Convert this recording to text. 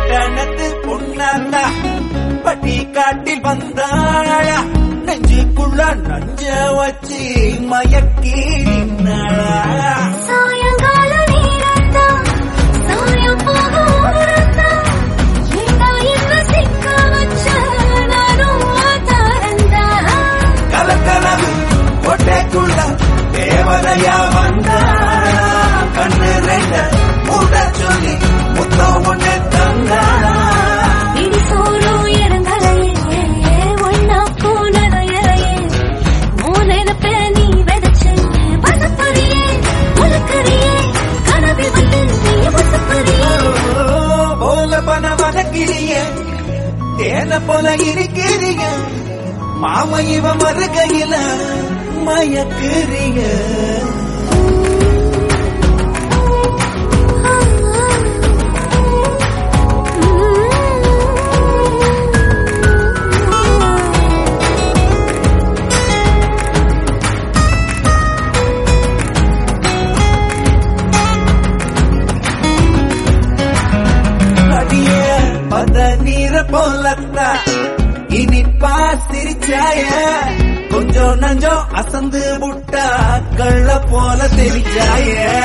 பட்டணத்து பொன்னாண்டா பட்டி காட்டில் வந்தாளா நெஞ்சுக்குள்ள நஞ்ச வச்சு மயக்கி நின்னாளா சாயங்கால நேரத்தா சாயம் போக ஊரத்தா ஏண்டா என்ன சிக்க வச்ச நானும் தாரந்தா கலக்கலவு கொட்டைக்குள்ள தேவதையா வந்தாளா கண்ணு ரெண்ட மூட சொல்லி முத்தம் ஒண்ணு தந்தாளா இடி சோறும் இறங்கலையே ஒன்னா போனதையே மூலையில நீ விதைச்சு பசப்பறியே உனக்கறியே கனவில் வந்து நீ பசப்பறியே போல பண வதக்கிறிய தேன போல இருக்கிறிய மாம இவ மறுகையில மயக்குறிய அடிய பத நீர போலத்தா இனிப்பா சிரிச்சாய கொஞ்சம் நஞ்சம் அசந்து புட்டா கள்ள போல தெரிச்சாய